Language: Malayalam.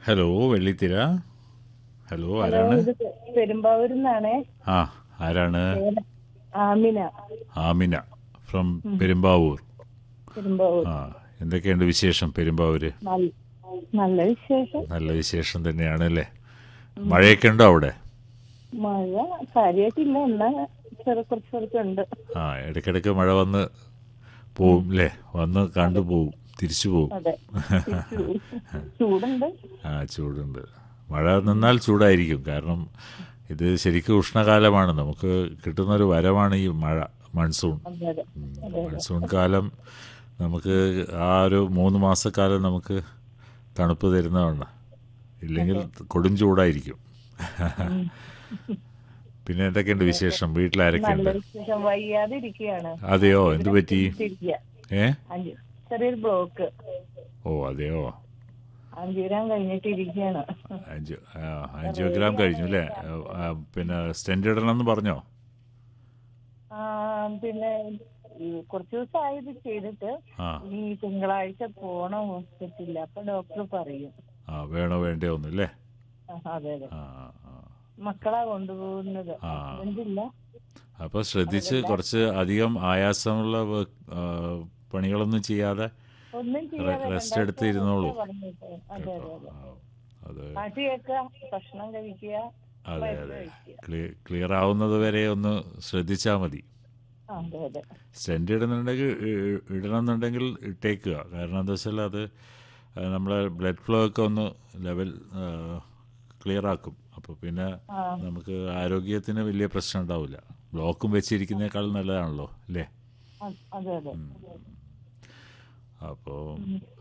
ഹലോ വെള്ളിത്തിര ഹലോ ഹലോ ആരാണ് ഇത് പെരുമ്പാവൂരിൽ നിന്നാണേ ആ ആരാണ് ആമിന ആമിന ഫ്രം പെരുമ്പാവൂർ പെരുമ്പാവൂർ ആ എന്തൊക്കെയുണ്ട് വിശേഷം പെരുമ്പാവൂര് നല്ല- നല്ല വിശേഷം നല്ല വിശേഷം തന്നെയാണ് അല്ലേ മഴയൊക്കെ ഉണ്ടോ അവിടെ മഴ കാര്യമായിട്ടില്ല എന്നാ ചെറു കുറച്ച് കുറച്ചുണ്ട് ആ ഇടയ്ക്കിടയ്ക്ക് മഴ വന്ന് പോവും അല്ലേ വന്ന് കണ്ടു പോവും തിരിച്ചു പോവും അതെ ചൂ- ചൂടുണ്ട് ആ ചൂടുണ്ട് മഴ നിന്നാൽ ചൂടായിരിക്കും കാരണം ഇത് ശരിക്കും ഉഷ്ണകാലമാണ് നമുക്ക് കിട്ടുന്നൊരു വരമാണ് ഈ മഴ മൺസൂൺ അതെ അതെ ഉം. മൺസൂൺ കാലം നമുക്ക് ആ ഒരു മൂന്ന് മാസക്കാലം നമുക്ക് തണുപ്പ് തരുന്നതാണ് ഇല്ലെങ്കിൽ കൊടും ചൂടായിരിക്കും പിന്നെ എന്തൊക്കെയുണ്ട് വിശേഷം വീട്ടിലാരൊക്കെ നല്ല ഉണ്ട് വിശേഷം വയ്യാതെ ഇരിക്കുകയാണ് അതെയോ എന്ത് പറ്റി ഇരിക്കുക. ഏ അഞ്ച് ചെറിയൊരു ബ്ലോക്ക് ഓ അതെയോ അഞ്ചുഗ്രാം കഴിഞ്ഞിട്ട് ഇരിക്കുകയാണ് അഞ്ച് ആ, അഞ്ചോഗ്രാം കഴിഞ്ഞു അല്ലേ ആ, പിന്നെ സ്റ്റെൻഡ് ഇടണമെന്ന് പറഞ്ഞോ ആ, പിന്നെ ഈ കുറച്ച് ദിവസമായി ഇത് ചെയ്തിട്ട് ആ ഈ തിങ്കളാഴ്ച പോണം ഹോസ്പിറ്റലിൽ അപ്പൊ ഡോക്ടർ പറയും ആ വേണോ വേണ്ടയോ ഒന്നും അല്ലേ ആ, അതെ അതെ ആ ആ മക്കളാ കൊണ്ടുപോകുന്നത് ആ. ഹസ്ബൻഡില്ല അപ്പോൾ ശ്രദ്ധിച്ച് കുറച്ച് അധികം ആയാസമുള്ള വേ- ആ, പണികളൊന്നും ചെയ്യാതെ ഒന്നും ചെയ്യാതെ റെസ്റ്റ് എടുത്ത് ഇരുന്നോളൂ. പറഞ്ഞിട്ട്. അതെ അതെ അതെ ആ, അത് പാട്ട് കേൾക്കുക ഭക്ഷണം കഴിക്കുക അതെ മരുന്ന് അതെ കഴിക്കുക ക്ലിയർ ആവുന്നത് വരെ ഒന്ന് ശ്രദ്ധിച്ചാൽ മതി ആ, അതെ അതെ സ്റ്റെൻഡ് ഇടുന്നുണ്ടെങ്കിൽ ഇ- ഇടണമെന്നുണ്ടെങ്കിൽ ഇട്ടേക്കുക കാരണം എന്താ വെച്ചാൽ അത് ആ, നമ്മളെ ബ്ലഡ് ഫ്ലോ ഒക്കെ ഒന്ന് ലെവൽ ക്ലിയർ ആക്കും അപ്പോൾ പിന്നെ ആ നമുക്ക് ആരോഗ്യത്തിന് വലിയ പ്രശ്നം ഉണ്ടാവില്ല ബ്ലോക്കും വെച്ചിരിക്കുന്നേക്കാൾ നല്ലതാണല്ലോ അല്ലേ അ- അതെ അതെ അപ്പോൾ